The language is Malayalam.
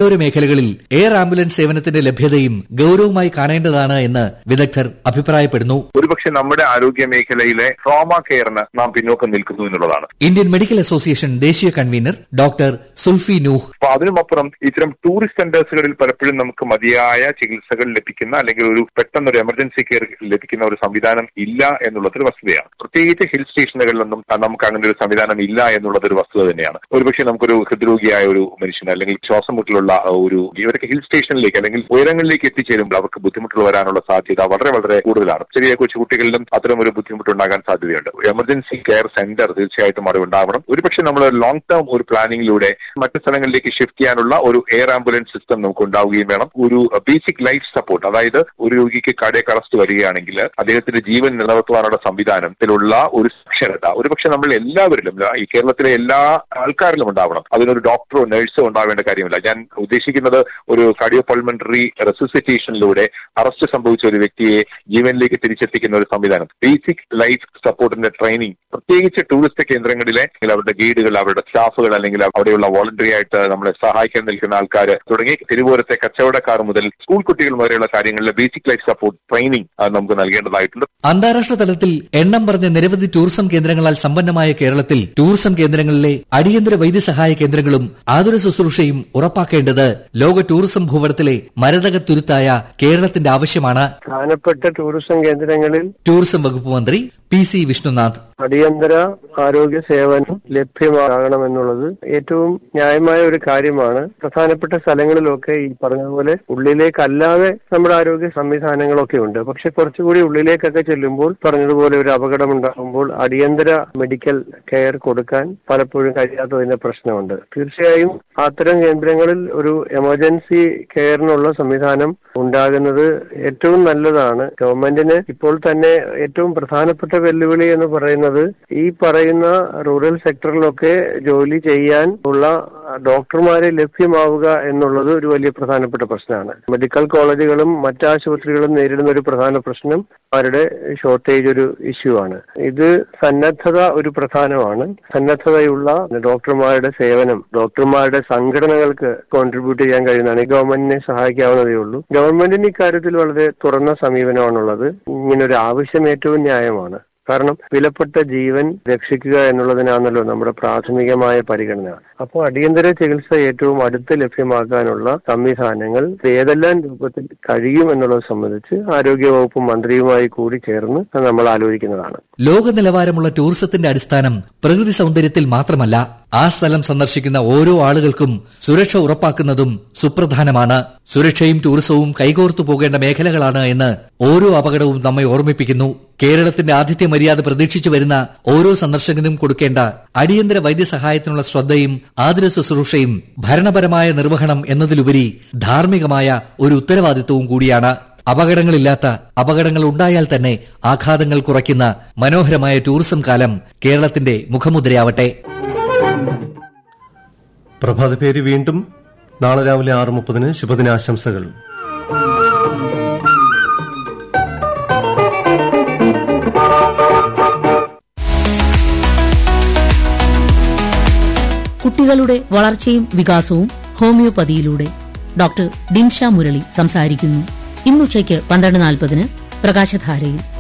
മലയോര മേഖലകളിൽ എയർ ആംബുലൻസ് സേവനത്തിന്റെ ലഭ്യതയും ഗൌരവമായി കാണേണ്ടതാണ് എന്ന് വിദഗ്ധർ അഭിപ്രായപ്പെടുന്നു ഒരുപക്ഷെ നമ്മുടെ ആരോഗ്യ മേഖലയിലെ ട്രോമ കെയറിന് നാം പിന്നോക്കം നിൽക്കുന്നു എന്നുള്ളതാണ് ഇന്ത്യൻ മെഡിക്കൽ അസോസിയേഷൻ ദേശീയ കൺവീനർ ഡോക്ടർ സുൽഫി നൂഹ് അപ്പൊ അതിനുമപ്പുറം ഇത്തരം ടൂറിസ്റ്റ് സെന്റേഴ്സുകളിൽ പലപ്പോഴും നമുക്ക് മതിയായ ചികിത്സകൾ ലഭിക്കുന്ന അല്ലെങ്കിൽ ഒരു പെട്ടെന്ന് ഒരു എമർജൻസി കെയർ ലഭിക്കുന്ന ഒരു സംവിധാനം ഇല്ല എന്നുള്ളത് ഒരു വസ്തുതയാണ് പ്രത്യേകിച്ച് ഹിൽ സ്റ്റേഷനുകളിലൊന്നും നമുക്ക് അങ്ങനെ ഒരു സംവിധാനം ഇല്ല എന്നുള്ളത് ഒരു വസ്തുത തന്നെയാണ് ഒരുപക്ഷെ നമുക്കൊരു ഹൃദ്രോഗിയായ ഒരു മനുഷ്യന് അല്ലെങ്കിൽ ശ്വാസം മുട്ടലുള്ള ഒരു ഇവരൊക്കെ ഹിൽ സ്റ്റേഷനിലേക്ക് അല്ലെങ്കിൽ ഉയരങ്ങളിലേക്ക് എത്തിച്ചേരുമ്പോൾ അവർക്ക് ബുദ്ധിമുട്ടുകൾ വരാനുള്ള സാധ്യത വളരെ വളരെ കൂടുതലാണ് ചെറിയ കൊച്ചുകുട്ടികളിലും അത്തരം ഒരു ബുദ്ധിമുട്ടുണ്ടാകാൻ സാധ്യതയുണ്ട് എമർജൻസി കെയർ സെന്റർ തീർച്ചയായിട്ടും അവിടെ ഉണ്ടാവണം ഒരുപക്ഷെ നമ്മൾ ലോങ് ടേം ഒരു പ്ലാനിങ്ങിലൂടെ മറ്റു സ്ഥലങ്ങളിലേക്ക് ഷിഫ്റ്റ് ചെയ്യാനുള്ള ഒരു എയർ ആംബുലൻസ് സിസ്റ്റം നമുക്ക് ഉണ്ടാവുകയും വേണം ഒരു ബേസിക് ലൈഫ് സപ്പോർട്ട് അതായത് ഒരു രോഗിക്ക് കാർഡിയക് അറസ്റ്റ് വരികയാണെങ്കിൽ അദ്ദേഹത്തിന്റെ ജീവൻ നിലനിർത്തുവാനുള്ള സംവിധാനത്തിലുള്ള ഒരു സാക്ഷരത ഒരുപക്ഷെ നമ്മൾ എല്ലാവരിലും ഈ കേരളത്തിലെ എല്ലാ ആൾക്കാരിലും ഉണ്ടാവണം അതിനൊരു ഡോക്ടറോ നഴ്സോ ഉണ്ടാവേണ്ട കാര്യമില്ല ഞാൻ ഉദ്ദേശിക്കുന്നത് ഒരു കാർഡിയോ പൾമണറി റെസിസിറ്റേഷനിലൂടെ അറസ്റ്റ് സംഭവിച്ച ഒരു വ്യക്തിയെ ജീവനിലേക്ക് തിരിച്ചെത്തിക്കുന്ന ഒരു സംവിധാനം ബേസിക് ലൈഫ് സപ്പോർട്ടിന്റെ ട്രെയിനിങ് പ്രത്യേകിച്ച് ടൂറിസ്റ്റ് കേന്ദ്രങ്ങളിലെ അവരുടെ ഗൈഡുകൾ അവരുടെ സ്റ്റാഫുകൾ അല്ലെങ്കിൽ അവിടെയുള്ള വോളണ്ടറി ആയിട്ട് നമ്മളെ സഹായിക്കാൻ നിൽക്കുന്ന ആൾക്കാർ തുടങ്ങി തിരുവോരത്തെ കച്ചവടക്കാർ മുതൽ സ്കൂൾ കുട്ടികൾ വരെയുള്ള കാര്യങ്ങളിലെ ബേസിക് ലൈഫ് സപ്പോർട്ട് ട്രെയിനിങ് നമുക്ക് നൽകേണ്ടതായിട്ടുണ്ട് അന്താരാഷ്ട്ര തലത്തിൽ എണ്ണം പറഞ്ഞ നിരവധി ടൂറിസം കേന്ദ്രങ്ങളാൽ സമ്പന്നമായ കേരളത്തിൽ ടൂറിസം കേന്ദ്രങ്ങളിലെ അടിയന്തര വൈദ്യസഹായ കേന്ദ്രങ്ങളും ആതുര ശുശ്രൂഷയും ഉറപ്പാക്കേണ്ടത് ലോക ടൂറിസം ഭൂപടത്തിലെ മരതക തുരുത്തായ കേരളത്തിന്റെ ആവശ്യമാണ് പ്രധാനപ്പെട്ട ടൂറിസം കേന്ദ്രങ്ങളിൽ ടൂറിസം വകുപ്പ് മന്ത്രി പി സി വിഷ്ണുനാഥ് അടിയന്തര ആരോഗ്യ സേവനം ലഭ്യമാകണമെന്നുള്ളത് ഏറ്റവും ന്യായമായ ഒരു കാര്യമാണ് പ്രധാനപ്പെട്ട സ്ഥലങ്ങളിലൊക്കെ ഈ പറഞ്ഞതുപോലെ ഉള്ളിലേക്കല്ലാതെ നമ്മുടെ ആരോഗ്യ സംവിധാനങ്ങളൊക്കെ ഉണ്ട് പക്ഷെ കുറച്ചുകൂടി ഉള്ളിലേക്കൊക്കെ ചെല്ലുമ്പോൾ പറഞ്ഞതുപോലെ ഒരു അപകടം ഉണ്ടാകുമ്പോൾ അടിയന്തര മെഡിക്കൽ കെയർ കൊടുക്കാൻ പലപ്പോഴും കഴിയാത്തതിന്റെ പ്രശ്നമുണ്ട് തീർച്ചയായും അത്തരം കേന്ദ്രങ്ങളിൽ ഒരു എമർജൻസി കെയറിനുള്ള സംവിധാനം ഉണ്ടാകുന്നത് ഏറ്റവും നല്ലതാണ് ഗവൺമെന്റിന് ഇപ്പോൾ തന്നെ ഏറ്റവും പ്രധാനപ്പെട്ട വെല്ലുവിളി എന്ന് പറയുന്നത് ഈ പറയുന്ന റൂറൽ സെക്ടറിലൊക്കെ ജോലി ചെയ്യാൻ ഉള്ള ഡോക്ടർമാരെ ലഭ്യമാവുക എന്നുള്ളത് ഒരു വലിയ പ്രധാനപ്പെട്ട പ്രശ്നമാണ് മെഡിക്കൽ കോളേജുകളും മറ്റ് ആശുപത്രികളും നേരിടുന്ന ഒരു പ്രധാന പ്രശ്നം അവരുടെ ഷോർട്ടേജ് ഒരു ഇഷ്യൂ ആണ് ഇത് സന്നദ്ധത ഒരു പ്രധാനമാണ് സന്നദ്ധതയുള്ള ഡോക്ടർമാരുടെ സേവനം ഡോക്ടർമാരുടെ സംഘടനകൾക്ക് കോൺട്രിബ്യൂട്ട് ചെയ്യാൻ കഴിയുന്നതാണ് ഗവൺമെന്റിനെ സഹായിക്കാവുന്നതേ ഉള്ളൂ ഗവൺമെന്റിന് ഇക്കാര്യത്തിൽ വളരെ തുറന്ന സമീപനമാണുള്ളത് ഇങ്ങനൊരു ആവശ്യം ഏറ്റവും ന്യായമാണ് കാരണം വിലപ്പെട്ട ജീവൻ രക്ഷിക്കുക എന്നുള്ളതിനാണല്ലോ നമ്മുടെ പ്രാഥമികമായ പരിഗണന അപ്പോൾ അടിയന്തര ചികിത്സ ഏറ്റവും അടുത്ത് ലഭ്യമാക്കാനുള്ള സംവിധാനങ്ങൾ ഏതെല്ലാം രൂപത്തിൽ കഴിയും എന്നുള്ളത് സംബന്ധിച്ച് ആരോഗ്യവകുപ്പ് മന്ത്രിയുമായി കൂടി ചേർന്ന് നമ്മൾ ആലോചിക്കുന്നതാണ് ലോക നിലവാരമുള്ള ടൂറിസത്തിന്റെ അടിസ്ഥാനം പ്രകൃതി സൗന്ദര്യത്തിൽ മാത്രമല്ല ആ സ്ഥലം സന്ദർശിക്കുന്ന ഓരോ ആളുകൾക്കും സുരക്ഷ ഉറപ്പാക്കുന്നതും സുപ്രധാനമാണ് സുരക്ഷയും ടൂറിസവും കൈകോർത്തു പോകേണ്ട മേഖലകളാണ് എന്ന് ഓരോ അപകടവും നമ്മെ ഓർമ്മിപ്പിക്കുന്നു കേരളത്തിന്റെ ആതിഥ്യ മര്യാദ പ്രതീക്ഷിച്ചു വരുന്ന ഓരോ സന്ദർശകനും കൊടുക്കേണ്ട അടിയന്തര വൈദ്യസഹായത്തിനുള്ള ശ്രദ്ധയും ആതുര ശുശ്രൂഷയും ഭരണപരമായ നിർവഹണം എന്നതിലുപരി ധാർമ്മികമായ ഒരു ഉത്തരവാദിത്വവും കൂടിയാണ് അപകടങ്ങളില്ലാത്ത അപകടങ്ങൾ ഉണ്ടായാൽ തന്നെ ആഘാതങ്ങൾ കുറയ്ക്കുന്ന മനോഹരമായ ടൂറിസം കാലം കേരളത്തിന്റെ മുഖമുദ്രയാവട്ടെ പ്രഭാത പേര് വീണ്ടും നാളെ രാവിലെ ആറ് മുപ്പതിന് ശുഭദിനാശംസകൾ കുട്ടികളുടെ വളർച്ചയും വികാസവും ഹോമിയോപ്പതിയിലൂടെ ഡോക്ടർ ഡിൻഷ മുരളി സംസാരിക്കുന്നു ഇന്നുച്ചയ്ക്ക് പന്ത്രണ്ട് നാൽപ്പതിന് പ്രകാശധാരയിൽ